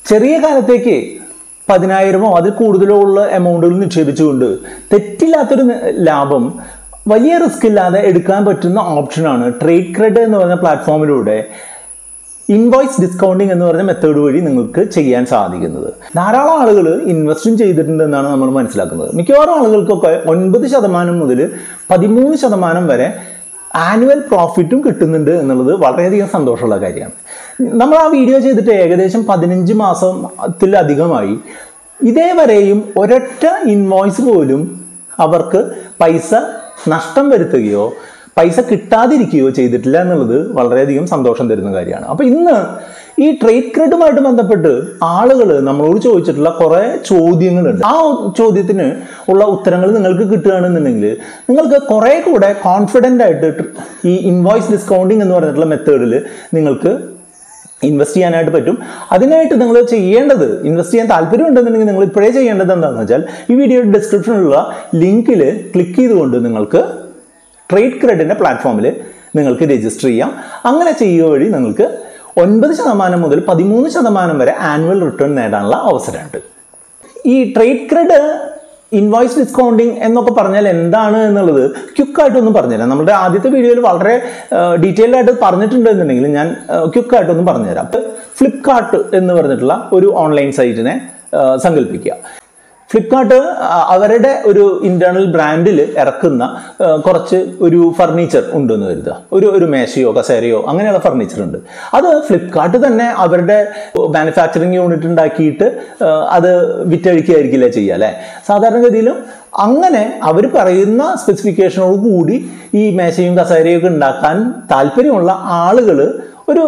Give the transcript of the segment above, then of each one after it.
ചെറിയ കാലത്തേക്ക് പതിനായിരമോ അതിൽ കൂടുതലോ ഉള്ള എമൗണ്ടുകൾ നിക്ഷേപിച്ചുകൊണ്ട് തെറ്റില്ലാത്തൊരു ന- ലാഭം വലിയ റിസ്ക് ഇല്ലാതെ എടുക്കാൻ പറ്റുന്ന ഓപ്ഷനാണ് ട്രേഡ് ക്രെഡ് എന്ന് പറഞ്ഞ പ്ലാറ്റ്ഫോമിലൂടെ ഇൻവോയ്സ് ഡിസ്കൗണ്ടിങ് എന്ന് പറഞ്ഞ മെത്തേഡ് വഴി നിങ്ങൾക്ക് ചെയ്യാൻ സാധിക്കുന്നത് ധാരാളം ആളുകൾ ഇൻവെസ്റ്റും ചെയ്തിട്ടുണ്ടെന്നാണ് നമ്മൾ മനസ്സിലാക്കുന്നത് മിക്കവാറും ആളുകൾക്കൊക്കെ ഒൻപത് ശതമാനം മുതൽ പതിമൂന്ന് ശതമാനം വരെ ആനുവൽ പ്രോഫിറ്റും കിട്ടുന്നുണ്ട് എന്നുള്ളത് വളരെയധികം സന്തോഷമുള്ള കാര്യമാണ് നമ്മൾ ആ വീഡിയോ ചെയ്തിട്ട് ഏകദേശം പതിനഞ്ച് മാസത്തിലധികമായി ഇതേവരെയും ഒരൊറ്റ ഇൻവോയ്സ് പോലും അവർക്ക് പൈസ നഷ്ടം വരുത്തുകയോ പൈസ കിട്ടാതിരിക്കുകയോ ചെയ്തിട്ടില്ല എന്നുള്ളത് വളരെയധികം സന്തോഷം തരുന്ന കാര്യമാണ് അപ്പോൾ ഇന്ന് ഈ ട്രേഡ് ക്രെഡുമായിട്ട് ബന്ധപ്പെട്ട് ആളുകൾ നമ്മളോട് ചോദിച്ചിട്ടുള്ള കുറേ ചോദ്യങ്ങളുണ്ട് ആ ചോദ്യത്തിന് ഉള്ള ഉത്തരങ്ങൾ നിങ്ങൾക്ക് കിട്ടുകയാണെന്നുണ്ടെങ്കിൽ നിങ്ങൾക്ക് കുറേ കൂടെ കോൺഫിഡൻ്റ് ആയിട്ട് tr- ഈ ഇൻവോയ്സ് ഡിസ്കൗണ്ടിങ് എന്ന് പറഞ്ഞിട്ടുള്ള മെത്തേഡിൽ നിങ്ങൾക്ക് ഇൻവെസ്റ്റ് ചെയ്യാനായിട്ട് പറ്റും അതിനായിട്ട് നിങ്ങൾ ചെയ്യേണ്ടത് ഇൻവെസ്റ്റ് ചെയ്യാൻ താല്പര്യമുണ്ടെന്നുണ്ടെങ്കിൽ നിങ്ങൾ ഇപ്പോഴേ ചെയ്യേണ്ടത് എന്താണെന്ന് വെച്ചാൽ ഈ വീഡിയോയുടെ ഡിസ്ക്രിപ്ഷനിലുള്ള ലിങ്കിൽ ക്ലിക്ക് ചെയ്തുകൊണ്ട് നിങ്ങൾക്ക് ട്രേഡ് ക്രെഡിൻ്റെ പ്ലാറ്റ്ഫോമിൽ നിങ്ങൾക്ക് രജിസ്റ്റർ ചെയ്യാം അങ്ങനെ ചെയ്യുക വഴി നിങ്ങൾക്ക് ഒൻപത് ശതമാനം മുതൽ പതിമൂന്ന് ശതമാനം വരെ ആനുവൽ റിട്ടേൺ നേടാനുള്ള അവസരമുണ്ട് ഈ ട്രേഡ് ക്രെഡ് ഇൻവോയ്സ് ഡിസ്കൗണ്ടിങ് എന്നൊക്കെ പറഞ്ഞാൽ എന്താണ് എന്നുള്ളത് ക്യുക്കായിട്ടൊന്നും പറഞ്ഞുതരാം നമ്മുടെ ആദ്യത്തെ വീഡിയോയിൽ വളരെ ഡീറ്റെയിൽഡ് ആയിട്ട് പറഞ്ഞിട്ടുണ്ട് എന്നുണ്ടെങ്കിൽ ഞാൻ ക്യുക്കായിട്ടൊന്നും പറഞ്ഞുതരാം ഫ്ലിപ്കാർട്ട് എന്ന് പറഞ്ഞിട്ടുള്ള ഒരു ഓൺലൈൻ സൈറ്റിനെ സങ്കല്പിക്കുക ഫ്ലിപ്കാർട്ട് അവരുടെ ഒരു ഇന്റേണൽ ബ്രാൻഡിൽ ഇറക്കുന്ന ആ, കുറച്ച് ഒരു ഫർണിച്ചർ ഉണ്ടെന്ന് കരുതുക ഒരു ഒരു മേശയോ കസേരയോ അങ്ങനെയുള്ള ഫർണിച്ചർ ഉണ്ട് അത് ഫ്ലിപ്കാർട്ട് തന്നെ അവരുടെ മാനുഫാക്ചറിങ് യൂണിറ്റ് ഉണ്ടാക്കിയിട്ട് ആ, അത് വിറ്റഴിക്കുകയായിരിക്കില്ല ചെയ്യുക അല്ലേ സാധാരണഗതിയിലും അങ്ങനെ അവർ പറയുന്ന സ്പെസിഫിക്കേഷനോട് കൂടി ഈ മേശയും കസേരയും ഒക്കെ ഉണ്ടാക്കാൻ താല്പര്യമുള്ള ആളുകൾ ഒരു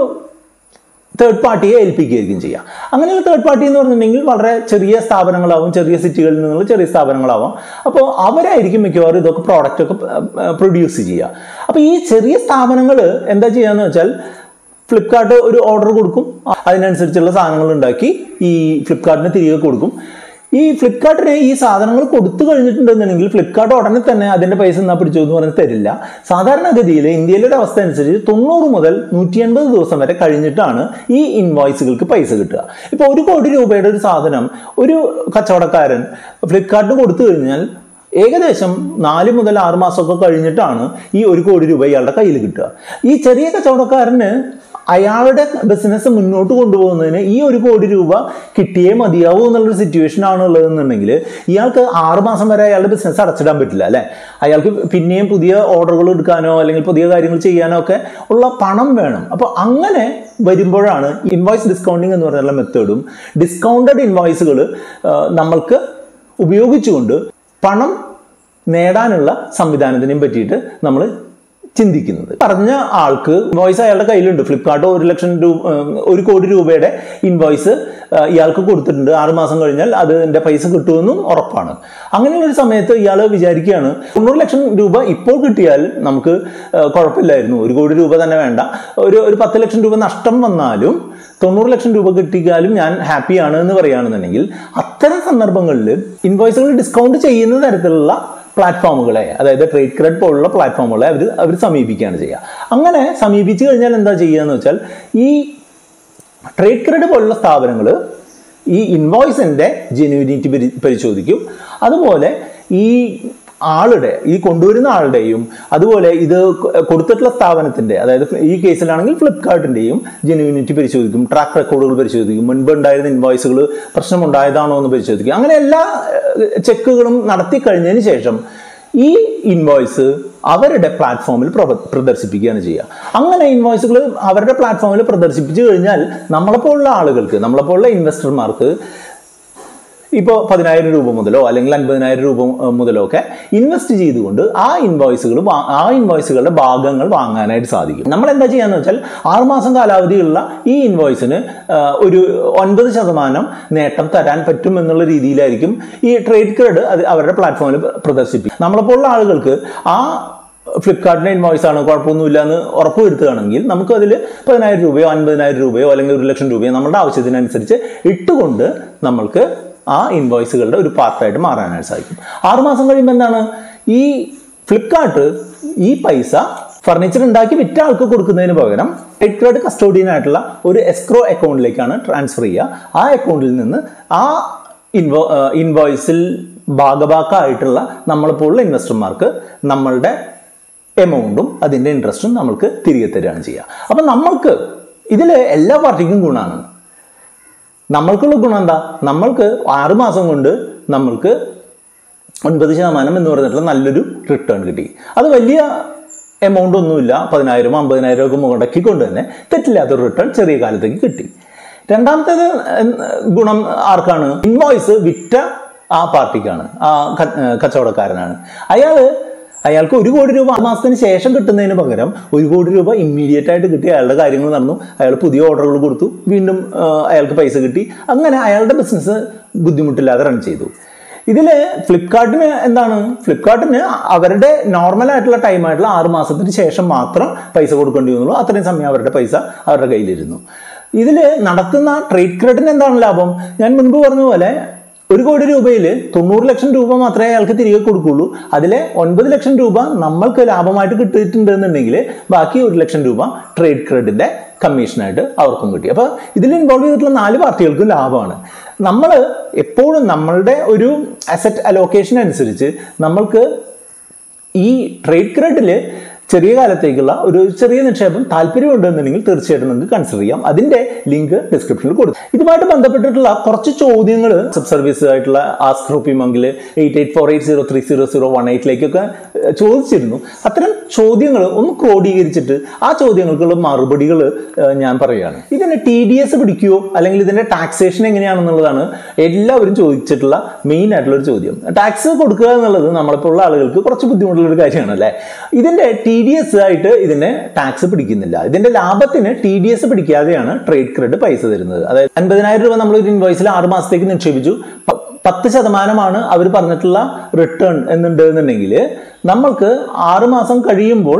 തേർഡ് പാർട്ടിയെ ഏൽപ്പിക്കുകയായിരിക്കും ചെയ്യുക അങ്ങനെയുള്ള തേർഡ് പാർട്ടി എന്ന് പറഞ്ഞിട്ടുണ്ടെങ്കിൽ വളരെ ചെറിയ സ്ഥാപനങ്ങളാവും ചെറിയ സിറ്റികളിൽ നിന്നുള്ള ചെറിയ സ്ഥാപനങ്ങളാവും അപ്പോൾ അവരായിരിക്കും മിക്കവാറും ഇതൊക്കെ പ്രോഡക്റ്റ് ഒക്കെ പ്രൊഡ്യൂസ് ചെയ്യുക അപ്പോൾ ഈ ചെറിയ സ്ഥാപനങ്ങൾ എന്താ ചെയ്യാന്ന് വെച്ചാൽ ഫ്ലിപ്കാർട്ട് ഒരു ഓർഡർ കൊടുക്കും അതിനനുസരിച്ചുള്ള സാധനങ്ങൾ ഉണ്ടാക്കി ഈ ഫ്ലിപ്കാർട്ടിന് തിരികെ കൊടുക്കും ഈ ഫ്ലിപ്കാർട്ടിന് ഈ സാധനങ്ങൾ കൊടുത്തു കഴിഞ്ഞിട്ടുണ്ടെന്നുണ്ടെങ്കിൽ ഫ്ലിപ്കാർട്ട് ഉടനെ തന്നെ അതിന്റെ പൈസ എന്നാ പിടിച്ചു എന്ന് പറഞ്ഞ് തരില്ല സാധാരണഗതിയിൽ ഇന്ത്യയിലെ ഒരു അവസ്ഥ അനുസരിച്ച് തൊണ്ണൂറ് മുതൽ നൂറ്റി അൻപത് ദിവസം വരെ കഴിഞ്ഞിട്ടാണ് ഈ ഇൻവോയ്സുകൾക്ക് പൈസ കിട്ടുക ഇപ്പോൾ ഒരു കോടി രൂപയുടെ ഒരു സാധനം ഒരു കച്ചവടക്കാരൻ ഫ്ലിപ്കാർട്ടിന് കൊടുത്തു കഴിഞ്ഞാൽ ഏകദേശം നാല് മുതൽ ആറ് മാസമൊക്കെ കഴിഞ്ഞിട്ടാണ് ഈ ഒരു കോടി രൂപ ഇയാളുടെ കയ്യിൽ കിട്ടുക ഈ ചെറിയ കച്ചവടക്കാരന് അയാളുടെ ബിസിനസ് മുന്നോട്ട് കൊണ്ടുപോകുന്നതിന് ഈ ഒരു കോടി രൂപ കിട്ടിയേ മതിയാവൂ എന്നുള്ളൊരു സിറ്റുവേഷൻ ആണ് ഉള്ളതെന്നുണ്ടെങ്കിൽ ഇയാൾക്ക് ആറ് മാസം വരെ അയാളുടെ ബിസിനസ് അടച്ചിടാൻ പറ്റില്ല അല്ലേ അയാൾക്ക് പിന്നെയും പുതിയ ഓർഡറുകൾ എടുക്കാനോ അല്ലെങ്കിൽ പുതിയ കാര്യങ്ങൾ ചെയ്യാനോ ഒക്കെ ഉള്ള പണം വേണം അപ്പോൾ അങ്ങനെ വരുമ്പോഴാണ് ഇൻവോയ്സ് ഡിസ്കൗണ്ടിങ് എന്ന് പറഞ്ഞുള്ള മെത്തേഡും ഡിസ്കൗണ്ടഡ് ഇൻവോയ്സുകൾ നമ്മൾക്ക് ഉപയോഗിച്ചുകൊണ്ട് പണം നേടാനുള്ള സംവിധാനത്തിനെയും പറ്റിയിട്ട് നമ്മൾ ചിന്തിക്കുന്നത് പറഞ്ഞ ആൾക്ക് ഇൻവോയ്സ് അയാളുടെ കയ്യിലുണ്ട് ഫ്ലിപ്കാർട്ട് ഒരു ലക്ഷം രൂപ ഉം, ഒരു കോടി രൂപയുടെ ഇൻവോയ്സ് ഇയാൾക്ക് കൊടുത്തിട്ടുണ്ട് ആറ് മാസം കഴിഞ്ഞാൽ അതിന്റെ പൈസ കിട്ടുമെന്നും ഉറപ്പാണ് അങ്ങനെയുള്ള ഒരു സമയത്ത് ഇയാൾ വിചാരിക്കുകയാണ് തൊണ്ണൂറ് ലക്ഷം രൂപ ഇപ്പോൾ കിട്ടിയാൽ നമുക്ക് ആ, കുഴപ്പമില്ലായിരുന്നു ഒരു കോടി രൂപ തന്നെ വേണ്ട ഒരു ഒരു പത്ത് ലക്ഷം രൂപ നഷ്ടം വന്നാലും തൊണ്ണൂറ് ലക്ഷം രൂപ കിട്ടിയാലും ഞാൻ ഹാപ്പിയാണ് എന്ന് പറയുകയാണെന്നുണ്ടെങ്കിൽ അത്തരം സന്ദർഭങ്ങളിൽ ഇൻവോയ്സുകൾ ഡിസ്കൗണ്ട് ചെയ്യുന്ന തരത്തിലുള്ള പ്ലാറ്റ്ഫോമുകളെ അതായത് ട്രേഡ് ക്രെഡ് പോലുള്ള പ്ലാറ്റ്ഫോമുകളെ അവർ അവർ സമീപിക്കുകയാണ് ചെയ്യുക അങ്ങനെ സമീപിച്ചു കഴിഞ്ഞാൽ എന്താ ചെയ്യുക എന്ന് വെച്ചാൽ ഈ ട്രേഡ് ക്രെഡ് പോലുള്ള സ്ഥാപനങ്ങൾ ഈ ഇൻവോയ്സിൻ്റെ ജെന്യൂനിറ്റി പരി പരിശോധിക്കും അതുപോലെ ഈ ആളുടെ ഈ കൊണ്ടുവരുന്ന ആളുടെയും അതുപോലെ ഇത് കൊ- കൊടുത്തിട്ടുള്ള സ്ഥാപനത്തിന്റെ അതായത് ഈ കേസിലാണെങ്കിൽ ഫ്ലിപ്കാർട്ടിന്റെയും ജെന്യൂനിറ്റി പരിശോധിക്കും ട്രാക്ക് റെക്കോർഡുകൾ പരിശോധിക്കും മുൻപ് ഉണ്ടായിരുന്ന ഇൻവോയ്സുകൾ പ്രശ്നമുണ്ടായതാണോ എന്ന് പരിശോധിക്കും അങ്ങനെ എല്ലാ ഏഹ്, ചെക്കുകളും നടത്തി കഴിഞ്ഞതിന് ശേഷം ഈ ഇൻവോയ്സ് അവരുടെ പ്ലാറ്റ്ഫോമിൽ പ്രവ- പ്രദർശിപ്പിക്കുകയാണ് ചെയ്യുക അങ്ങനെ ഇൻവോയ്സുകൾ അവരുടെ പ്ലാറ്റ്ഫോമിൽ പ്രദർശിപ്പിച്ചു കഴിഞ്ഞാൽ നമ്മളെപ്പോലുള്ള ആളുകൾക്ക് നമ്മളെപ്പോലുള്ള ഇൻവെസ്റ്റർമാർക്ക് ഇപ്പോൾ പതിനായിരം രൂപ മുതലോ അല്ലെങ്കിൽ അൻപതിനായിരം രൂപ ഏർ, മുതലോ ഒക്കെ ഇൻവെസ്റ്റ് ചെയ്തുകൊണ്ട് ആ ഇൻവോയ്സുകൾ ആ ഇൻവോയ്സുകളുടെ ഭാഗങ്ങൾ വാങ്ങാനായിട്ട് സാധിക്കും നമ്മൾ എന്താ ചെയ്യാന്ന് വെച്ചാൽ ആറുമാസം കാലാവധിയുള്ള ഈ ഇൻവോയ്സിന് ഏർ, ഒരു ഒൻപത് ശതമാനം നേട്ടം തരാൻ പറ്റും എന്നുള്ള രീതിയിലായിരിക്കും ഈ ട്രേഡ് ക്രെഡ് അത് അവരുടെ പ്ലാറ്റ്ഫോമിൽ പ്രദർശിപ്പിക്കും നമ്മളെപ്പോലുള്ള ആളുകൾക്ക് ആ ഫ്ലിപ്കാർട്ടിന്റെ ഇൻവോയ്സ് ആണ് കുഴപ്പമൊന്നുമില്ല എന്ന് ഉറപ്പ് വരുത്തുകയാണെങ്കിൽ നമുക്ക് അതിൽ പതിനായിരം രൂപയോ അൻപതിനായിരം രൂപയോ അല്ലെങ്കിൽ ഒരു ലക്ഷം രൂപയോ നമ്മുടെ ആവശ്യത്തിനനുസരിച്ച് ഇട്ടുകൊണ്ട് നമ്മൾക്ക് ആ ഇൻവോയ്സുകളുടെ ഒരു പാർട്ടായിട്ട് മാറാനായിട്ട് സാധിക്കും ആറുമാസം കഴിയുമ്പോൾ എന്താണ് ഈ ഫ്ലിപ്കാർട്ട് ഈ പൈസ ഫർണിച്ചർ ഉണ്ടാക്കി വിറ്റ ആൾക്ക് കൊടുക്കുന്നതിന് പകരം ക്രെഡിറ്റ് കാർഡ് കസ്റ്റോഡിയൻ ആയിട്ടുള്ള ഒരു എസ്ക്രോ അക്കൗണ്ടിലേക്കാണ് ട്രാൻസ്ഫർ ചെയ്യുക ആ അക്കൗണ്ടിൽ നിന്ന് ആ ഇൻവോ ഇൻവോയ്സിൽ ഭാഗഭാക്കായിട്ടുള്ള നമ്മളെപ്പോലുള്ള ഇൻവെസ്റ്റർമാർക്ക് നമ്മളുടെ എമൗണ്ടും അതിൻ്റെ ഇൻട്രസ്റ്റും നമ്മൾക്ക് തിരികെ തരികയാണ് ചെയ്യുക അപ്പം നമ്മൾക്ക് ഇതിൽ എല്ലാ പാർട്ടിക്കും ഗുണമാണ് നമ്മൾക്കുള്ള ഗുണം എന്താ നമ്മൾക്ക് ആറ് മാസം കൊണ്ട് നമ്മൾക്ക് ഒൻപത് ശതമാനം എന്ന് പറഞ്ഞിട്ടുള്ള നല്ലൊരു റിട്ടേൺ കിട്ടി അത് വലിയ എമൗണ്ട് ഒന്നുമില്ല പതിനായിരം അമ്പതിനായിരം ഒക്കെ മുടക്കിക്കൊണ്ട് തന്നെ തെറ്റില്ലാത്തൊരു റിട്ടേൺ ചെറിയ കാലത്തേക്ക് കിട്ടി രണ്ടാമത്തേത് ഗുണം ആർക്കാണ് ഇൻവോയ്സ് വിറ്റ ആ പാർട്ടിക്കാണ് ആ കച്ചവടക്കാരനാണ് അയാൾ അയാൾക്ക് ഒരു കോടി രൂപ ആ മാസത്തിന് ശേഷം കിട്ടുന്നതിന് പകരം ഒരു കോടി രൂപ ഇമ്മീഡിയറ്റ് ആയിട്ട് കിട്ടി അയാളുടെ കാര്യങ്ങൾ നടന്നു അയാൾ പുതിയ ഓർഡറുകൾ കൊടുത്തു വീണ്ടും അയാൾക്ക് പൈസ കിട്ടി അങ്ങനെ അയാളുടെ ബിസിനസ് ബുദ്ധിമുട്ടില്ലാതെ റൺ ചെയ്തു ഇതിൽ ഫ്ലിപ്കാർട്ടിന് എന്താണ് ഫ്ലിപ്കാർട്ടിന് അവരുടെ നോർമൽ ആയിട്ടുള്ള ടൈം ആയിട്ടുള്ള ആറ് മാസത്തിന് ശേഷം മാത്രം പൈസ കൊടുക്കേണ്ടി വന്നുള്ളൂ അത്രയും സമയം അവരുടെ പൈസ അവരുടെ കയ്യിലിരുന്നു ഇതിൽ നടത്തുന്ന ട്രേഡ് ക്രെഡിന് എന്താണ് ലാഭം ഞാൻ മുൻപ് പറഞ്ഞ പോലെ ഒരു കോടി രൂപയിൽ തൊണ്ണൂറ് ലക്ഷം രൂപ മാത്രമേ അയാൾക്ക് തിരികെ കൊടുക്കുള്ളൂ അതിലെ ഒൻപത് ലക്ഷം രൂപ നമ്മൾക്ക് ലാഭമായിട്ട് കിട്ടിയിട്ടുണ്ട് എന്നുണ്ടെങ്കിൽ ബാക്കി ഒരു ലക്ഷം രൂപ ട്രേഡ് ക്രെഡിന്റെ കമ്മീഷനായിട്ട് അവർക്കും കിട്ടി അപ്പോൾ ഇതിൽ ഇൻവോൾവ് ചെയ്തിട്ടുള്ള നാല് പാർട്ടികൾക്കും ലാഭമാണ് നമ്മൾ എപ്പോഴും നമ്മളുടെ ഒരു അസറ്റ് അലോക്കേഷൻ അനുസരിച്ച് നമ്മൾക്ക് ഈ ട്രേഡ് ക്രെഡിൽ ചെറിയ കാലത്തേക്കുള്ള ഒരു ചെറിയ നിക്ഷേപം താല്പര്യമുണ്ടെന്നുണ്ടെങ്കിൽ തീർച്ചയായിട്ടും നിങ്ങൾക്ക് കൺസിഡർ ചെയ്യാം അതിന്റെ ലിങ്ക് ഡിസ്ക്രിപ്ഷനിൽ കൊടുക്കും ഇതുമായിട്ട് ബന്ധപ്പെട്ടിട്ടുള്ള കുറച്ച് ചോദ്യങ്ങൾ സബ് സർവീസ് ആയിട്ടുള്ള ആസ്ക് റുപ്പി മങ്കിൽ eight eight four eight zero three zero zero one എയ്റ്റിലേക്കൊക്കെ ചോദിച്ചിരുന്നു അത്തരം ചോദ്യങ്ങൾ ഒന്ന് ക്രോഡീകരിച്ചിട്ട് ആ ചോദ്യങ്ങൾക്കുള്ള മറുപടികൾ ഞാൻ പറയുകയാണ് ഇതിന് ടി ഡി എസ് പിടിക്കുമോ അല്ലെങ്കിൽ ഇതിന്റെ ടാക്സേഷൻ എങ്ങനെയാണെന്നുള്ളതാണ് എല്ലാവരും ചോദിച്ചിട്ടുള്ള മെയിൻ ആയിട്ടുള്ള ഒരു ചോദ്യം ടാക്സ് കൊടുക്കുക എന്നുള്ളത് നമ്മളെപ്പോലുള്ള ആളുകൾക്ക് കുറച്ച് ബുദ്ധിമുട്ടുള്ള ഒരു കാര്യമാണ് അല്ലേ ഇതിന്റെ ടി ഡി എസ് ആയിട്ട് ഇതിനെ ടാക്സ് പിടിക്കുന്നില്ല ഇതിന്റെ ലാഭത്തിന് ടി ഡി എസ് പിടിക്കാതെയാണ് ട്രേഡ് ക്രെഡിറ്റ് പൈസ തരുന്നത് അതായത് അൻപതിനായിരം രൂപ നമ്മൾ ഒരു ഇൻവോയ്സിൽ ആറ് മാസത്തേക്ക് നിക്ഷേപിച്ചു പത്ത് ശതമാനമാണ് അവർ പറഞ്ഞിട്ടുള്ള റിട്ടേൺ എന്നുണ്ട് എന്നുണ്ടെങ്കിൽ നമ്മൾക്ക് ആറ് മാസം കഴിയുമ്പോൾ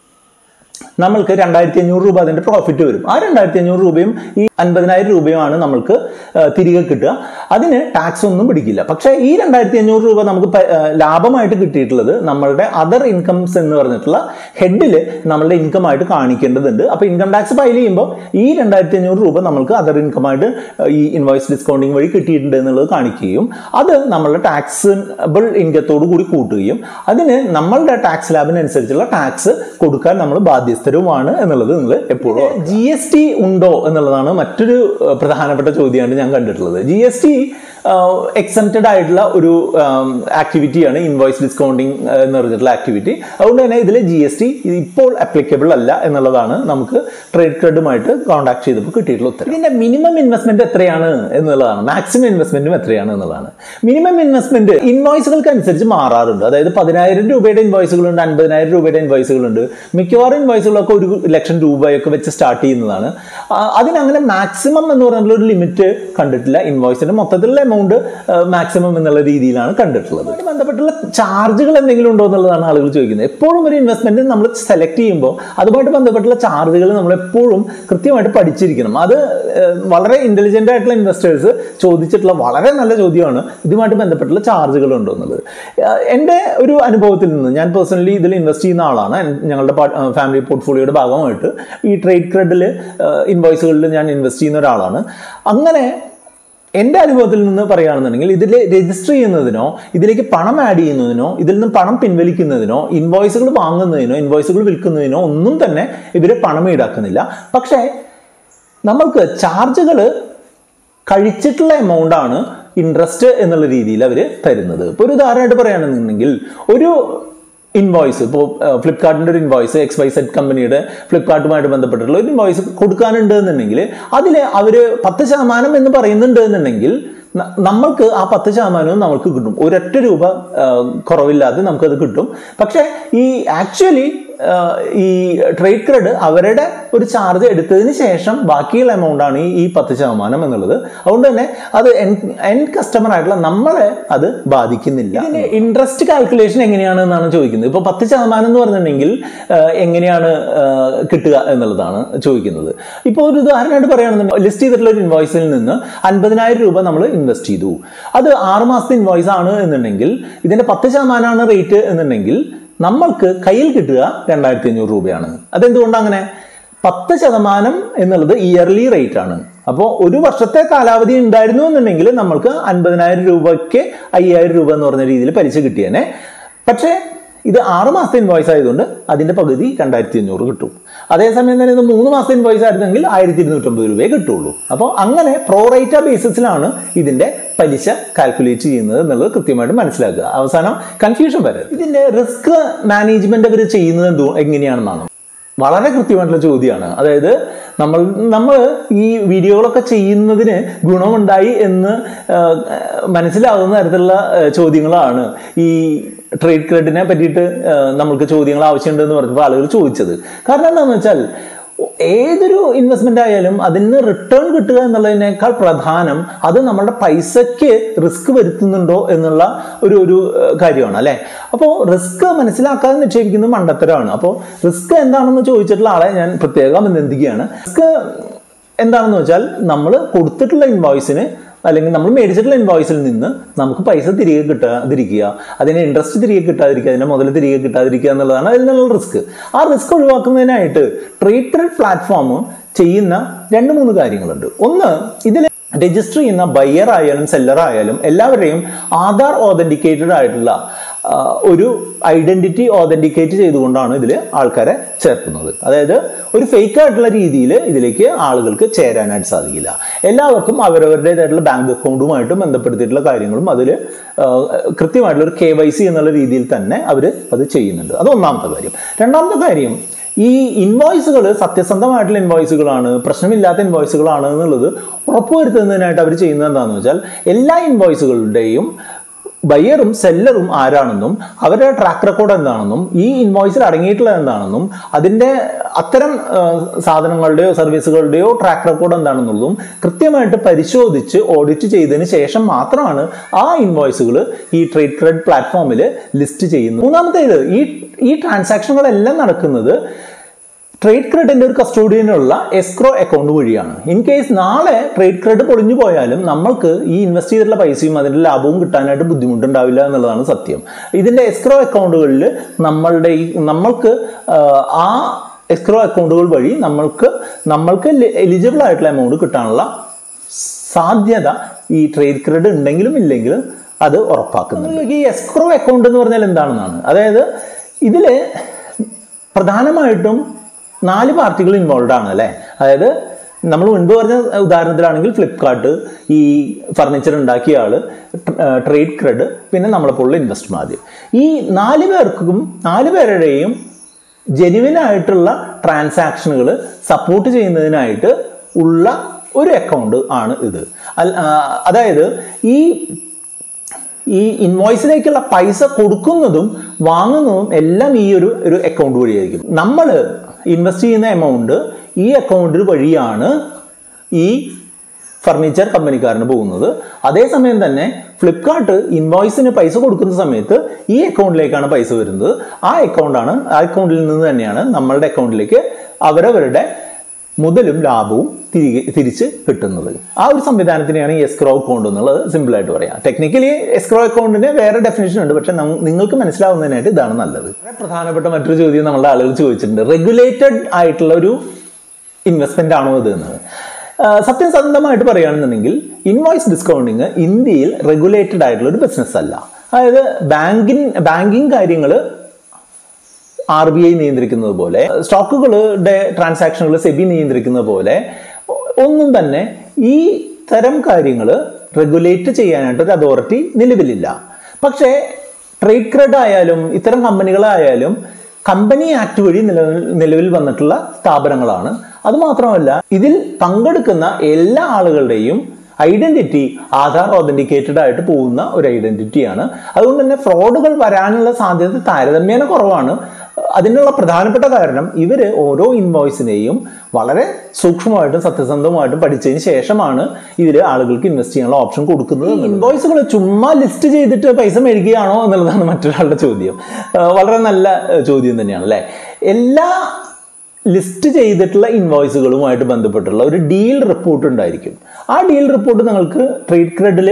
നമ്മൾക്ക് രണ്ടായിരത്തി അഞ്ഞൂറ് രൂപ അതിന്റെ പ്രോഫിറ്റ് വരും ആ രണ്ടായിരത്തി അഞ്ഞൂറ് രൂപയും ഈ അൻപതിനായിരം രൂപയുമാണ് നമ്മൾക്ക് തിരികെ കിട്ടുക അതിന് ടാക്സ് ഒന്നും പിടിക്കില്ല പക്ഷേ ഈ രണ്ടായിരത്തി അഞ്ഞൂറ് രൂപ നമുക്ക് ലാഭമായിട്ട് കിട്ടിയിട്ടുള്ളത് നമ്മളുടെ അതർ ഇൻകംസ് എന്ന് പറഞ്ഞിട്ടുള്ള ഹെഡിൽ നമ്മളുടെ ഇൻകം ആയിട്ട് കാണിക്കേണ്ടതുണ്ട് അപ്പോൾ ഇൻകം ടാക്സ് ഫയൽ ചെയ്യുമ്പോൾ ഈ രണ്ടായിരത്തി അഞ്ഞൂറ് രൂപ നമ്മൾക്ക് അതർ ഇൻകം ആയിട്ട് ഈ ഇൻവോയ്സ് ഡിസ്കൗണ്ടിങ് വഴി കിട്ടിയിട്ടുണ്ട് എന്നുള്ളത് കാണിക്കുകയും അത് നമ്മളുടെ ടാക്സിബിൾ ഇൻകത്തോടു കൂടി കൂട്ടുകയും അതിന് നമ്മളുടെ ടാക്സ് ലാബിനനുസരിച്ചുള്ള ടാക്സ് കൊടുക്കാൻ നമ്മൾ ബാധ്യസ്ഥരുമാണ് എന്നുള്ളത് നിങ്ങൾ എപ്പോഴും ജി എസ് ടി ഉണ്ടോ എന്നുള്ളതാണ് മറ്റൊരു പ്രധാനപ്പെട്ട ചോദ്യമാണ് ഞാൻ കണ്ടിട്ടുള്ളത് ജി എസ് ടി എക്സംപ്റ്റഡ് ആയിട്ടുള്ള ഒരു ആക്ടിവിറ്റിയാണ് ഇൻവോയ്സ് ഡിസ്കൗണ്ടിങ് എന്ന് പറഞ്ഞിട്ടുള്ള ആക്ടിവിറ്റി അതുകൊണ്ട് തന്നെ ഇതിൽ ജി എസ് ടി ഇപ്പോൾ അപ്ലിക്കബിൾ അല്ല എന്നുള്ളതാണ് നമുക്ക് ട്രേഡ് ക്രെഡുമായിട്ട് കോൺടാക്ട് ചെയ്തപ്പോൾ കിട്ടിയിട്ടുള്ള ഉത്തരം ഇതിന്റെ മിനിമം ഇൻവെസ്റ്റ്മെന്റ് എത്രയാണ് എന്നുള്ളതാണ് മാക്സിമം ഇൻവെസ്റ്റ്മെന്റും എത്രയാണ് എന്നുള്ളതാണ് മിനിമം ഇൻവെസ്റ്റ്മെന്റ് ഇൻവോയ്സുകൾക്ക് അനുസരിച്ച് മാറാറുണ്ട് അതായത് പതിനായിരം രൂപയുടെ ഇൻവോയ്സുകളുണ്ട് അൻപതിനായിരം രൂപയുടെ ഇൻവോയ്സുകളുണ്ട് മിക്കവാറും ഇൻവോയ്സുകളൊക്കെ ഒരു ലക്ഷം രൂപയൊക്കെ വെച്ച് സ്റ്റാർട്ട് ചെയ്യുന്നതാണ് അതിനങ്ങനെ മാക്സിമം എന്ന് പറഞ്ഞിട്ടുള്ള ഒരു ലിമിറ്റ് കണ്ടിട്ടില്ല ഇൻവോയ്സിന്റെ മൊത്തത്തിലുള്ള എമൗണ്ട് മാക്സിമം എന്നുള്ള രീതിയിലാണ് കണ്ടിട്ടുള്ളത് അതുമായി ബന്ധപ്പെട്ടുള്ള ചാർജുകൾ എന്തെങ്കിലും ഉണ്ടോ എന്നുള്ളതാണ് ആളുകൾ ചോദിക്കുന്നത് എപ്പോഴും ഒരു ഇൻവെസ്റ്റ്മെന്റ് നമ്മൾ സെലക്ട് ചെയ്യുമ്പോൾ അതുമായിട്ട് ബന്ധപ്പെട്ടുള്ള ചാർജുകൾ നമ്മൾ എപ്പോഴും കൃത്യമായിട്ട് പഠിച്ചിരിക്കണം അത് വളരെ ഇന്റലിജന്റ് ആയിട്ടുള്ള ഇൻവെസ്റ്റേഴ്സ് ചോദിച്ചിട്ടുള്ള വളരെ നല്ല ചോദ്യമാണ് ഇതുമായിട്ട് ബന്ധപ്പെട്ടുള്ള ചാർജുകൾ ഉണ്ടോ എന്നുള്ളത് എൻ്റെ ഒരു അനുഭവത്തിൽ നിന്ന് ഞാൻ പേഴ്സണലി ഇതിൽ ഇൻവെസ്റ്റ് ചെയ്യുന്ന ആളാണ് ഞങ്ങളുടെ ഫാമിലി പോർട്ട്ഫോളിയോയുടെ ഭാഗമായിട്ട് ഈ ട്രേഡ് ക്രെഡിൽ ഇൻവോയ്സുകളിൽ ഞാൻ ഇൻവെസ്റ്റ് ചെയ്യുന്ന ഒരാളാണ് അങ്ങനെ എൻ്റെ അനുഭവത്തിൽ നിന്ന് പറയുകയാണെന്നുണ്ടെങ്കിൽ ഇതിൽ രജിസ്റ്റർ ചെയ്യുന്നതിനോ ഇതിലേക്ക് പണം ആഡ് ചെയ്യുന്നതിനോ ഇതിൽ നിന്ന് പണം പിൻവലിക്കുന്നതിനോ ഇൻവോയ്സുകൾ വാങ്ങുന്നതിനോ ഇൻവോയ്സുകൾ വിൽക്കുന്നതിനോ ഒന്നും തന്നെ ഇവർ പണം ഈടാക്കുന്നില്ല പക്ഷേ നമ്മൾക്ക് ചാർജുകൾ കഴിച്ചിട്ടുള്ള എമൗണ്ട് ആണ് ഇൻട്രസ്റ്റ് എന്നുള്ള രീതിയിൽ അവർ തരുന്നത് ഇപ്പോൾ ഒരു ഉദാഹരണമായിട്ട് പറയുകയാണെന്നുണ്ടെങ്കിൽ ഒരു ഇൻവോയ്സ് ഇപ്പോൾ ഫ്ലിപ്കാർട്ടിൻ്റെ ഒരു ഇൻവോയ്സ് എക്സ് വൈ സെറ്റ് കമ്പനിയുടെ ഫ്ലിപ്കാർട്ടുമായിട്ട് ബന്ധപ്പെട്ടിട്ടുള്ള ഒരു ഇൻവോയ്സ് കൊടുക്കാനുണ്ട് എന്നുണ്ടെങ്കിൽ അതിൽ അവർ പത്ത് ശതമാനം എന്ന് പറയുന്നുണ്ട് എന്നുണ്ടെങ്കിൽ നമ്മൾക്ക് ആ പത്ത് ശതമാനവും നമുക്ക് കിട്ടും ഒരൊറ്റ രൂപ കുറവില്ലാതെ നമുക്കത് കിട്ടും പക്ഷേ ഈ ആക്ച്വലി ഈ ട്രേഡ് ക്രെഡ് അവരുടെ ഒരു ചാർജ് എടുത്തതിന് ശേഷം ബാക്കിയുള്ള എമൗണ്ട് ആണ് ഈ പത്ത് ശതമാനം എന്നുള്ളത് അതുകൊണ്ട് തന്നെ അത് എൻ കസ്റ്റമർ ആയിട്ടുള്ള നമ്മളെ അത് ബാധിക്കുന്നില്ല ഇതിന്റെ ഇൻട്രസ്റ്റ് കാൽക്കുലേഷൻ എങ്ങനെയാണ് എന്നാണ് ചോദിക്കുന്നത് ഇപ്പോൾ പത്ത് ശതമാനം എന്ന് പറഞ്ഞിട്ടുണ്ടെങ്കിൽ എങ്ങനെയാണ് കിട്ടുക എന്നുള്ളതാണ് ചോദിക്കുന്നത് ഇപ്പോൾ ഒരു ഉദാഹരണമായിട്ട് പറയുകയാണെന്നുണ്ടെങ്കിൽ ലിസ്റ്റ് ചെയ്തിട്ടുള്ള ഒരു ഇൻവോയ്സിൽ നിന്ന് അൻപതിനായിരം രൂപ നമ്മൾ ഇൻവെസ്റ്റ് ചെയ്തു അത് ആറ് മാസത്തെ ഇൻവോയ്സ് ആണ് എന്നുണ്ടെങ്കിൽ ഇതിന്റെ പത്ത് ശതമാനമാണ് റേറ്റ് എന്നുണ്ടെങ്കിൽ നമ്മൾക്ക് കയ്യിൽ കിട്ടുക രണ്ടായിരത്തി അഞ്ഞൂറ് രൂപയാണ് അതെന്തുകൊണ്ട് അങ്ങനെ പത്ത് ശതമാനം എന്നുള്ളത് ഇയർലി റേറ്റ് ആണ് അപ്പോൾ ഒരു വർഷത്തെ കാലാവധി ഉണ്ടായിരുന്നു എന്നുണ്ടെങ്കിൽ നമ്മൾക്ക് അൻപതിനായിരം രൂപയ്ക്ക് അയ്യായിരം രൂപ എന്ന് പറഞ്ഞ രീതിയിൽ പലിശ കിട്ടിയേനെ പക്ഷേ ഇത് ആറ് മാസത്തെ ഇൻവോയ്സ് ആയതുകൊണ്ട് അതിന്റെ പകുതി രണ്ടായിരത്തി അഞ്ഞൂറ് കിട്ടും അതേസമയം തന്നെ ഇത് മൂന്ന് മാസത്തെ ഇൻവോയ്സ് ആയിരുന്നെങ്കിൽ ആയിരത്തി ഇരുന്നൂറ്റമ്പത് രൂപയെ കിട്ടുള്ളൂ അപ്പോൾ അങ്ങനെ പ്രോറൈറ്റ ബേസിസിലാണ് ഇതിന്റെ പലിശ കാൽക്കുലേറ്റ് ചെയ്യുന്നത് എന്നുള്ളത് കൃത്യമായിട്ട് മനസ്സിലാക്കുക അവസാനം കൺഫ്യൂഷൻ വരരുത് ഇതിന്റെ റിസ്ക് മാനേജ്മെന്റ് അവർ ചെയ്യുന്നത് എന്തോ എങ്ങനെയാണെന്നാണ് വളരെ കൃത്യമായിട്ടുള്ള ചോദ്യമാണ് അതായത് നമ്മൾ നമ്മൾ ഈ വീഡിയോകളൊക്കെ ചെയ്യുന്നതിന് ഗുണമുണ്ടായി എന്ന് ആ, മനസ്സിലാവുന്ന തരത്തിലുള്ള ആ, ചോദ്യങ്ങളാണ് ഈ ട്രേഡ് ക്രെഡിനെ പറ്റിയിട്ട് ആ, നമ്മൾക്ക് ചോദ്യങ്ങൾ ആവശ്യമുണ്ടെന്ന് പറഞ്ഞപ്പോൾ ആളുകൾ ചോദിച്ചത് കാരണം എന്താണെന്ന് വെച്ചാൽ ഏതൊരു ഇൻവെസ്റ്റ്മെന്റ് ആയാലും അതിന് റിട്ടേൺ കിട്ടുക എന്നുള്ളതിനേക്കാൾ പ്രധാനം അത് നമ്മുടെ പൈസയ്ക്ക് റിസ്ക് വരുത്തുന്നുണ്ടോ എന്നുള്ള ഒരു ഒരു ഏഹ്, കാര്യമാണ് അല്ലെ അപ്പോൾ റിസ്ക് മനസ്സിലാക്കാതെ നിക്ഷേപിക്കുന്നത് മണ്ടത്തരമാണ് അപ്പോൾ റിസ്ക് എന്താണെന്ന് ചോദിച്ചിട്ടുള്ള ആളെ ഞാൻ പ്രത്യേകം അഭിനന്ദിക്കുകയാണ് റിസ്ക് എന്താണെന്ന് വെച്ചാൽ നമ്മൾ കൊടുത്തിട്ടുള്ള ഇൻവോയ്സിന് അല്ലെങ്കിൽ നമ്മൾ മേടിച്ചിട്ടുള്ള ഇൻവോയ്സിൽ നിന്ന് നമുക്ക് പൈസ തിരികെ കിട്ടാതിരിക്കുക അതിന് ഇൻട്രസ്റ്റ് തിരികെ കിട്ടാതിരിക്കുക അതിന്റെ മുതൽ തിരികെ കിട്ടാതിരിക്കുക എന്നുള്ളതാണ് അതിൽ നിന്നുള്ള റിസ്ക് ആ റിസ്ക് ഒഴിവാക്കുന്നതിനായിട്ട് ട്രേഡ് പ്ലാറ്റ്ഫോം ചെയ്യുന്ന രണ്ട് മൂന്ന് കാര്യങ്ങളുണ്ട് ഒന്ന് ഇതിൽ രജിസ്റ്റർ ചെയ്യുന്ന ബയ്യർ ആയാലും സെല്ലർ ആയാലും എല്ലാവരെയും ആധാർ ഓതന്റിക്കേറ്റഡ് ആയിട്ടുള്ള ആ, ഒരു ഐഡന്റിറ്റി ഓതന്റിക്കേറ്റ് ചെയ്തുകൊണ്ടാണ് ഇതിൽ ആൾക്കാരെ ചേർക്കുന്നത് അതായത് ഒരു ഫേക്ക് ആയിട്ടുള്ള രീതിയിൽ ഇതിലേക്ക് ആളുകൾക്ക് ചേരാനായിട്ട് സാധിക്കില്ല എല്ലാവർക്കും അവരവരുടേതായിട്ടുള്ള ബാങ്ക് അക്കൗണ്ടുമായിട്ട് ബന്ധപ്പെടുത്തിയിട്ടുള്ള കാര്യങ്ങളും അതിൽ കൃത്യമായിട്ടുള്ള ഒരു കെ വൈ സി എന്നുള്ള രീതിയിൽ തന്നെ അവർ അത് ചെയ്യുന്നുണ്ട് അത് ഒന്നാമത്തെ കാര്യം രണ്ടാമത്തെ കാര്യം ഈ ഇൻവോയ്സുകൾ സത്യസന്ധമായിട്ടുള്ള ഇൻവോയ്സുകളാണ് പ്രശ്നമില്ലാത്ത ഇൻവോയ്സുകളാണ് എന്നുള്ളത് ഉറപ്പുവരുത്തുന്നതിനായിട്ട് അവർ ചെയ്യുന്നത് എന്താണെന്ന് വെച്ചാൽ എല്ലാ ഇൻവോയ്സുകളുടെയും ബയ്യറും സെല്ലറും ആരാണെന്നും അവരുടെ ട്രാക്ക് റെക്കോർഡ് എന്താണെന്നും ഈ ഇൻവോയ്സിൽ അടങ്ങിയിട്ടുള്ളത് എന്താണെന്നും അതിൻ്റെ അത്തരം ആ, സാധനങ്ങളുടെയോ സർവീസുകളുടെയോ ട്രാക്ക് റെക്കോർഡ് എന്താണെന്നുള്ളതും കൃത്യമായിട്ട് പരിശോധിച്ച് ഓഡിറ്റ് ചെയ്തതിന് ശേഷം മാത്രമാണ് ആ ഇൻവോയ്സുകൾ ഈ ട്രേഡ് ക്രെഡ് പ്ലാറ്റ്ഫോമിൽ ലിസ്റ്റ് ചെയ്യുന്നത് മൂന്നാമത്തേത് ഈ ഈ ട്രാൻസാക്ഷനുകളെല്ലാം നടക്കുന്നത് ട്രേഡ് ക്രെഡിന്റെ ഒരു കസ്റ്റോഡിയനുള്ള എസ്ക്രോ അക്കൗണ്ട് വഴിയാണ് ഇൻ കേസ് നാളെ ട്രേഡ് ക്രെഡ് പൊളിഞ്ഞു പോയാലും നമ്മൾക്ക് ഈ ഇൻവെസ്റ്റ് ചെയ്തിട്ടുള്ള പൈസയും അതിന്റെ ലാഭവും കിട്ടാനായിട്ട് ബുദ്ധിമുട്ടുണ്ടാവില്ല എന്നുള്ളതാണ് സത്യം ഇതിന്റെ എസ്ക്രോ അക്കൗണ്ടുകളിൽ നമ്മളുടെ ഈ നമ്മൾക്ക് ആ, ആ എസ്ക്രോ അക്കൗണ്ടുകൾ വഴി നമ്മൾക്ക് നമ്മൾക്ക് എലിജിബിൾ ആയിട്ടുള്ള എമൗണ്ട് കിട്ടാനുള്ള സാധ്യത ഈ ട്രേഡ് ക്രെഡ് ഉണ്ടെങ്കിലും ഇല്ലെങ്കിലും അത് ഉറപ്പാക്കുന്നുണ്ട് ഈ എസ്ക്രോ അക്കൗണ്ട് എന്ന് പറഞ്ഞാൽ എന്താണെന്നാണ് അതായത് ഇതില് പ്രധാനമായിട്ടും നാല് പാർട്ടികൾ ഇൻവോൾവ് ആണ് അല്ലേ അതായത് നമ്മൾ മുൻപ് പറഞ്ഞ ഉദാഹരണത്തിലാണെങ്കിൽ ഫ്ലിപ്കാർട്ട് ഈ ഫർണിച്ചർ ഉണ്ടാക്കിയ ആള് ട്രേഡ് ക്രെഡ് പിന്നെ നമ്മളെപ്പോലുള്ള ഇൻവെസ്റ്റ്മാർ ഈ നാല് പേർക്കും നാല് പേരുടെയും ജെനുവിൻ ആയിട്ടുള്ള ട്രാൻസാക്ഷനുകൾ സപ്പോർട്ട് ചെയ്യുന്നതിനായിട്ട് ഉള്ള ഒരു അക്കൗണ്ട് ആണ് ഇത് അൽ- ആ, അതായത് ഈ ഈ ഇൻവോയ്സിലേക്കുള്ള പൈസ കൊടുക്കുന്നതും വാങ്ങുന്നതും എല്ലാം ഈ ഒരു ഒരു അക്കൗണ്ട് വഴിയായിരിക്കും നമ്മൾ ഇൻവെസ്റ്റ് ചെയ്യുന്ന എമൗണ്ട് ഈ അക്കൗണ്ട് വഴിയാണ് ഈ ഫർണിച്ചർ കമ്പനിക്കാരന് പോകുന്നത് അതേസമയം തന്നെ ഫ്ലിപ്കാർട്ട് ഇൻവോയ്സിന് പൈസ കൊടുക്കുന്ന സമയത്ത് ഈ അക്കൗണ്ടിലേക്കാണ് പൈസ വരുന്നത് ആ അക്കൗണ്ടാണ് ആ അക്കൗണ്ടിൽ നിന്ന് തന്നെയാണ് നമ്മളുടെ അക്കൗണ്ടിലേക്ക് അവരവരുടെ മുതലും ലാഭവും തിരികെ തിരിച്ച് കിട്ടുന്നത് ആ ഒരു സംവിധാനത്തിനെയാണ് ഈ എസ്ക്രോ അക്കൗണ്ട് എന്നുള്ളത് സിമ്പിൾ ആയിട്ട് പറയാം ടെക്നിക്കലി എസ്ക്രോ അക്കൗണ്ടിന് വേറെ ഡെഫിനേഷൻ ഉണ്ട് പക്ഷെ നം- നിങ്ങൾക്ക് മനസ്സിലാവുന്നതിനായിട്ട് ഇതാണ് നല്ലത് വളരെ പ്രധാനപ്പെട്ട മറ്റൊരു ചോദ്യം നമ്മളുടെ ആളുകൾ ചോദിച്ചിട്ടുണ്ട് റെഗുലേറ്റഡ് ആയിട്ടുള്ള ഒരു ഇൻവെസ്റ്റ്മെന്റ് ആണോ ഇത് എന്ന് ആ, സത്യസന്ധമായിട്ട് പറയുകയാണെന്നുണ്ടെങ്കിൽ ഇൻവോയ്സ് ഡിസ്കൗണ്ടിങ് ഇന്ത്യയിൽ റെഗുലേറ്റഡ് ആയിട്ടുള്ള ഒരു ബിസിനസ് അല്ല അതായത് ബാങ്കിങ് ബാങ്കിങ് കാര്യങ്ങൾ ആർ ബി ഐ നിയന്ത്രിക്കുന്നത് പോലെ സ്റ്റോക്കുകളുടെ ട്രാൻസാക്ഷനുകൾ സെബി നിയന്ത്രിക്കുന്നത് പോലെ ഒന്നും തന്നെ ഈ തരം കാര്യങ്ങൾ റെഗുലേറ്റ് ചെയ്യാനായിട്ട് ഒരു അതോറിറ്റി നിലവിലില്ല പക്ഷേ ട്രേഡ് ക്രെഡ് ആയാലും ഇത്തരം കമ്പനികളായാലും കമ്പനി ആക്ട് വഴി നിലവിൽ നിലവിൽ വന്നിട്ടുള്ള സ്ഥാപനങ്ങളാണ് അതുമാത്രമല്ല ഇതിൽ പങ്കെടുക്കുന്ന എല്ലാ ആളുകളുടെയും ഐഡന്റിറ്റി ആധാർ ഓതന്റിക്കേറ്റഡ് ആയിട്ട് പോകുന്ന ഒരു ഐഡന്റിറ്റിയാണ് അതുകൊണ്ട് തന്നെ ഫ്രോഡുകൾ വരാനുള്ള സാധ്യത താരതമ്യേന കുറവാണ് അതിനുള്ള പ്രധാനപ്പെട്ട കാരണം ഇവര് ഓരോ ഇൻവോയ്സിനെയും വളരെ സൂക്ഷ്മമായിട്ടും സത്യസന്ധമായിട്ടും പഠിച്ചതിന് ശേഷമാണ് ഇതിൽ ആളുകൾക്ക് ഇൻവെസ്റ്റ് ചെയ്യാനുള്ള ഓപ്ഷൻ കൊടുക്കുന്നത് ഇൻവോയ്സുകൾ ചുമ്മാ ലിസ്റ്റ് ചെയ്തിട്ട് പൈസ മേടിക്കുകയാണോ എന്നുള്ളതാണ് മറ്റൊരാളുടെ ചോദ്യം ആ, വളരെ നല്ല ആ, ചോദ്യം തന്നെയാണ് അല്ലേ എല്ലാ ലിസ്റ്റ് ചെയ്തിട്ടുള്ള ഇൻവോയ്സുകളുമായിട്ട് ബന്ധപ്പെട്ടുള്ള ഒരു ഡീൽ റിപ്പോർട്ട് ഉണ്ടായിരിക്കും ആ ഡീൽ റിപ്പോർട്ട് നിങ്ങൾക്ക് ട്രേഡ് ക്രെഡിൽ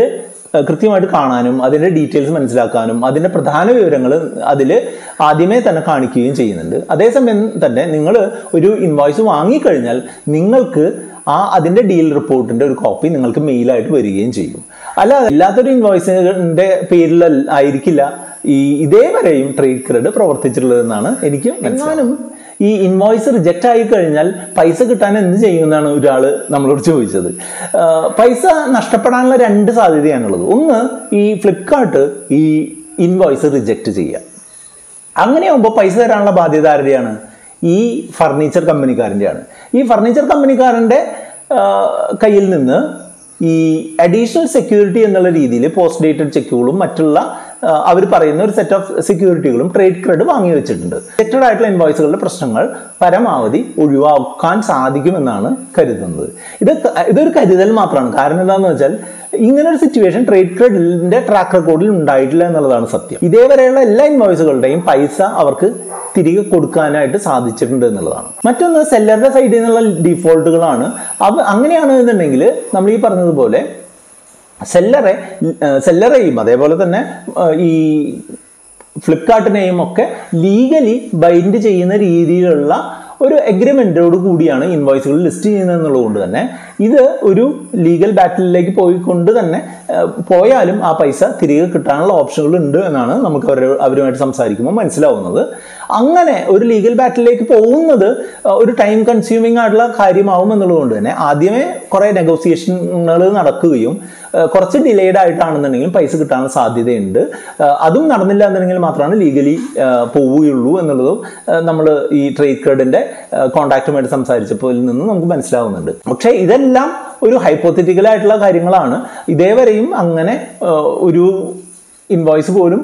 ഏഹ് കൃത്യമായിട്ട് കാണാനും അതിൻ്റെ ഡീറ്റെയിൽസ് മനസ്സിലാക്കാനും അതിൻ്റെ പ്രധാന വിവരങ്ങൾ അതിൽ ആദ്യമേ തന്നെ കാണിക്കുകയും ചെയ്യുന്നുണ്ട് അതേസമയം തന്നെ നിങ്ങൾ ഒരു ഇൻവോയ്സ് വാങ്ങിക്കഴിഞ്ഞാൽ നിങ്ങൾക്ക് ആ അതിൻ്റെ ഡീൽ റിപ്പോർട്ടിൻ്റെ ഒരു കോപ്പി നിങ്ങൾക്ക് മെയിലായിട്ട് വരികയും ചെയ്യും അല്ല എല്ലാത്തൊരു ഇൻവോയ്സിൻ്റെ പേരിൽ ആയിരിക്കില്ല ഈ ഇതേവരെയും ട്രേഡ് ക്രെഡിറ്റ് പ്രവർത്തിച്ചിട്ടുള്ളതെന്നാണ് എനിക്ക് എന്നാലും ഈ ഇൻവോയ്സ് റിജക്റ്റ് ആയി കഴിഞ്ഞാൽ പൈസ കിട്ടാൻ എന്ത് ചെയ്യുമെന്നാണ് ഒരാൾ നമ്മളോട് ചോദിച്ചത് ആ, പൈസ നഷ്ടപ്പെടാനുള്ള രണ്ട് സാധ്യതയാണുള്ളത് ഒന്ന് ഈ ഫ്ലിപ്കാർട്ട് ഈ ഇൻവോയ്സ് റിജക്റ്റ് ചെയ്യുക അങ്ങനെയാകുമ്പോൾ പൈസ തരാനുള്ള ബാധ്യത ആരുടെയാണ് ഈ ഫർണിച്ചർ കമ്പനിക്കാരൻ്റെയാണ് ഈ ഫർണിച്ചർ കമ്പനിക്കാരൻ്റെ ആ, കയ്യിൽ നിന്ന് ഈ അഡീഷണൽ സെക്യൂരിറ്റി എന്നുള്ള രീതിയിൽ പോസ്റ്റ് ഡേറ്റഡ് ചെക്കുകളും മറ്റുള്ള അവർ പറയുന്ന ഒരു സെറ്റ് ഓഫ് സെക്യൂരിറ്റികളും ട്രേഡ് ക്രെഡ് വാങ്ങി വെച്ചിട്ടുണ്ട് സെറ്റഡ് ആയിട്ടുള്ള ഇൻവോയ്സുകളുടെ പ്രശ്നങ്ങൾ പരമാവധി ഒഴിവാക്കാൻ സാധിക്കുമെന്നാണ് കരുതുന്നത് ഇത് ക- ഇതൊരു കരുതൽ മാത്രമാണ് കാരണം എന്താണെന്ന് വെച്ചാൽ ഇങ്ങനെ ഒരു സിറ്റുവേഷൻ ട്രേഡ് ക്രെഡിന്റെ ട്രാക്ക് റെക്കോർഡിൽ ഉണ്ടായിട്ടില്ല എന്നുള്ളതാണ് സത്യം ഇതേവരെയുള്ള എല്ലാ ഇൻവോയ്സുകളുടെയും പൈസ അവർക്ക് തിരികെ കൊടുക്കാനായിട്ട് സാധിച്ചിട്ടുണ്ട് എന്നുള്ളതാണ് മറ്റൊന്ന് സെല്ലറുടെ സൈഡിൽ നിന്നുള്ള ഡിഫോൾട്ടുകളാണ് അവ അങ്ങനെയാണ് എന്നുണ്ടെങ്കിൽ നമ്മൾ ഈ പറഞ്ഞതുപോലെ സെല്ലറെ സെല്ലറെയും അതേപോലെ തന്നെ ആ, ഈ ഫ്ലിപ്കാർട്ടിനെയും ഒക്കെ ലീഗലി ബൈൻഡ് ചെയ്യുന്ന രീതിയിലുള്ള ഒരു എഗ്രിമെൻറ്റോട് കൂടിയാണ് ഇൻവോയ്സുകൾ ലിസ്റ്റ് ചെയ്യുന്നത് എന്നുള്ളതുകൊണ്ട് തന്നെ ഇത് ഒരു ലീഗൽ ബാറ്റിലേക്ക് പോയിക്കൊണ്ട് തന്നെ ആ, പോയാലും ആ പൈസ തിരികെ കിട്ടാനുള്ള ഓപ്ഷനുകൾ ഉണ്ട് എന്നാണ് നമുക്ക് അവരെ അവരുമായിട്ട് സംസാരിക്കുമ്പോൾ മനസ്സിലാവുന്നത് അങ്ങനെ ഒരു ലീഗൽ ബാറ്റിലേക്ക് പോകുന്നത് ആ, ഒരു ടൈം കൺസ്യൂമിംഗ് ആയിട്ടുള്ള കാര്യമാവും എന്നുള്ളതുകൊണ്ട് തന്നെ ആദ്യമേ കുറേ നെഗോസിയേഷനുകൾ നടക്കുകയും ആ, കുറച്ച് ഡിലേഡ് ആയിട്ടാണെന്നുണ്ടെങ്കിലും പൈസ കിട്ടാനുള്ള സാധ്യതയുണ്ട് ആ, അതും നടന്നില്ല എന്നുണ്ടെങ്കിൽ മാത്രമാണ് ലീഗലി പോവുകയുള്ളൂ എന്നുള്ളതും നമ്മൾ ഈ ട്രേഡ് ക്രെഡിന്റെ കോണ്ടാക്റ്റുമായിട്ട് സംസാരിച്ചപ്പോൾ ഇതിൽ നിന്ന് നമുക്ക് മനസ്സിലാവുന്നുണ്ട് പക്ഷേ ഇതെല്ലാം ഒരു ഹൈപ്പോത്തറ്റിക്കൽ ആയിട്ടുള്ള കാര്യങ്ങളാണ് ഇതേവരെയും അങ്ങനെ ആ, ഒരു ഇൻവോയ്സ് പോലും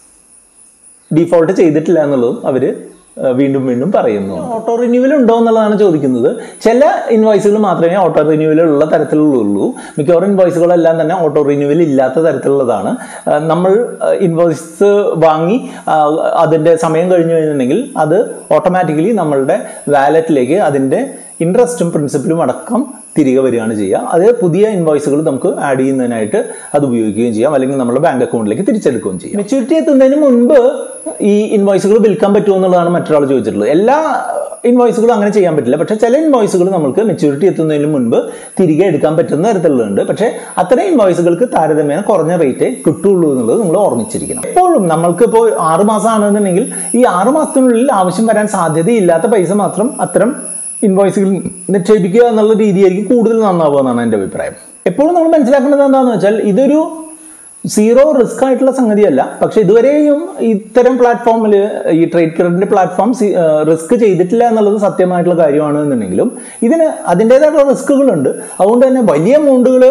ഡിഫോൾട്ട് ചെയ്തിട്ടില്ല എന്നുള്ളതും അവർ വീണ്ടും വീണ്ടും പറയുന്നു ഓട്ടോ റിന്യൂവൽ ഉണ്ടോ എന്നുള്ളതാണ് ചോദിക്കുന്നത് ചില ഇൻവോയ്സുകൾ മാത്രമേ ഓട്ടോ റിന്യൂവൽ ഉള്ള തരത്തിലുള്ളൂ മിക്കവാറും ഇൻവോയ്സുകളെല്ലാം തന്നെ ഓട്ടോ റിന്യൂവൽ ഇല്ലാത്ത തരത്തിലുള്ളതാണ് ആ, നമ്മൾ ഇൻവോയ്സ് വാങ്ങി ആ, അതിൻ്റെ സമയം കഴിഞ്ഞു കഴിഞ്ഞിട്ടുണ്ടെങ്കിൽ അത് ഓട്ടോമാറ്റിക്കലി നമ്മളുടെ വാലറ്റിലേക്ക് അതിൻ്റെ ഇൻട്രസ്റ്റും പ്രിൻസിപ്പലും അടക്കം തിരികെ വരികയാണ് ചെയ്യുക അത് പുതിയ ഇൻവോയ്സുകൾ നമുക്ക് ആഡ് ചെയ്യുന്നതിനായിട്ട് അത് ഉപയോഗിക്കുകയും ചെയ്യാം അല്ലെങ്കിൽ നമ്മുടെ ബാങ്ക് അക്കൗണ്ടിലേക്ക് തിരിച്ചെടുക്കുകയും ചെയ്യാം മെച്യൂരിറ്റി എത്തുന്നതിന് മുൻപ് ഈ ഇൻവോയ്സുകൾ വിൽക്കാൻ പറ്റുമോ എന്നുള്ളതാണ് മറ്റൊരാൾ ചോദിച്ചിട്ടുള്ളത് എല്ലാ ഇൻവോയ്സുകളും അങ്ങനെ ചെയ്യാൻ പറ്റില്ല പക്ഷേ ചില ഇൻവോയ്സുകൾ നമുക്ക് മെച്യൂരിറ്റി എത്തുന്നതിന് മുൻപ് തിരികെ എടുക്കാൻ പറ്റുന്ന തരത്തിലുള്ളതുണ്ട് പക്ഷേ അത്തരം ഇൻവോയ്സുകൾക്ക് താരതമ്യേന കുറഞ്ഞ റേറ്റേ കിട്ടുള്ളൂ എന്നുള്ളത് നിങ്ങൾ ഓർമ്മിച്ചിരിക്കണം എപ്പോഴും നമ്മൾക്ക് ഇപ്പോൾ ആറ് മാസമാണെന്നുണ്ടെങ്കിൽ ഈ ആറ് മാസത്തിനുള്ളിൽ ആവശ്യം വരാൻ സാധ്യതയില്ലാത്ത പൈസ മാത്രം അത്തരം ഇൻവോയ്സുകൾ നിക്ഷേപിക്കുക എന്നുള്ള രീതിയായിരിക്കും കൂടുതൽ നന്നാവുക എന്നാണ് എൻ്റെ അഭിപ്രായം എപ്പോഴും നമ്മൾ മനസ്സിലാക്കേണ്ടത് എന്താണെന്ന് വെച്ചാൽ ഇതൊരു സീറോ റിസ്ക് ആയിട്ടുള്ള സംഗതിയല്ല പക്ഷെ ഇതുവരെയും ഇത്തരം പ്ലാറ്റ്ഫോമിൽ ഈ ട്രേഡ് ക്രെഡിറ്റ് പ്ലാറ്റ്ഫോം റിസ്ക് ചെയ്തിട്ടില്ല എന്നുള്ളത് സത്യമായിട്ടുള്ള കാര്യമാണ് എന്നുണ്ടെങ്കിലും ഇതിന് അതിൻ്റെതായിട്ടുള്ള റിസ്കുകളുണ്ട് അതുകൊണ്ട് തന്നെ വലിയ എമൗണ്ടുകൾ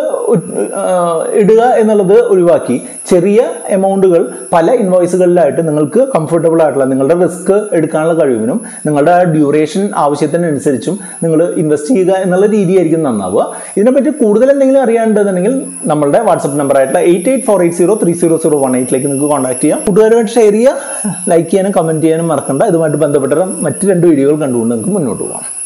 ഇടുക എന്നുള്ളത് ഒഴിവാക്കി ചെറിയ എമൗണ്ടുകൾ പല ഇൻവോയ്സുകളിലായിട്ട് നിങ്ങൾക്ക് കംഫർട്ടബിൾ ആയിട്ടുള്ള നിങ്ങളുടെ റിസ്ക് എടുക്കാനുള്ള കഴിവിനും നിങ്ങളുടെ ഡ്യൂറേഷൻ ആവശ്യത്തിനനുസരിച്ചും നിങ്ങൾ ഇൻവെസ്റ്റ് ചെയ്യുക എന്നുള്ള രീതിയായിരിക്കും നന്നാവുക ഇതിനെപ്പറ്റി കൂടുതൽ എന്തെങ്കിലും അറിയാണ്ടെന്നുണ്ടെങ്കിൽ നമ്മളുടെ വാട്സപ്പ് നമ്പർ ആയിട്ടുള്ള eight eight four eight zero three zero zero one എയ്റ്റിലേക്ക് നിങ്ങൾക്ക് കോൺടാക്ട് ചെയ്യാം കൂട്ടുകാരുമായിട്ട് ഷെയർ ചെയ്യുക ലൈക്ക് ചെയ്യാനും കമൻറ്റ് ചെയ്യാനും മറക്കണ്ട ഇതുമായിട്ട് ബന്ധപ്പെട്ട മറ്റ് രണ്ട് വീഡിയോകൾ കണ്ടുകൊണ്ട് നിങ്ങൾക്ക് മുന്നോട്ട് പോകാം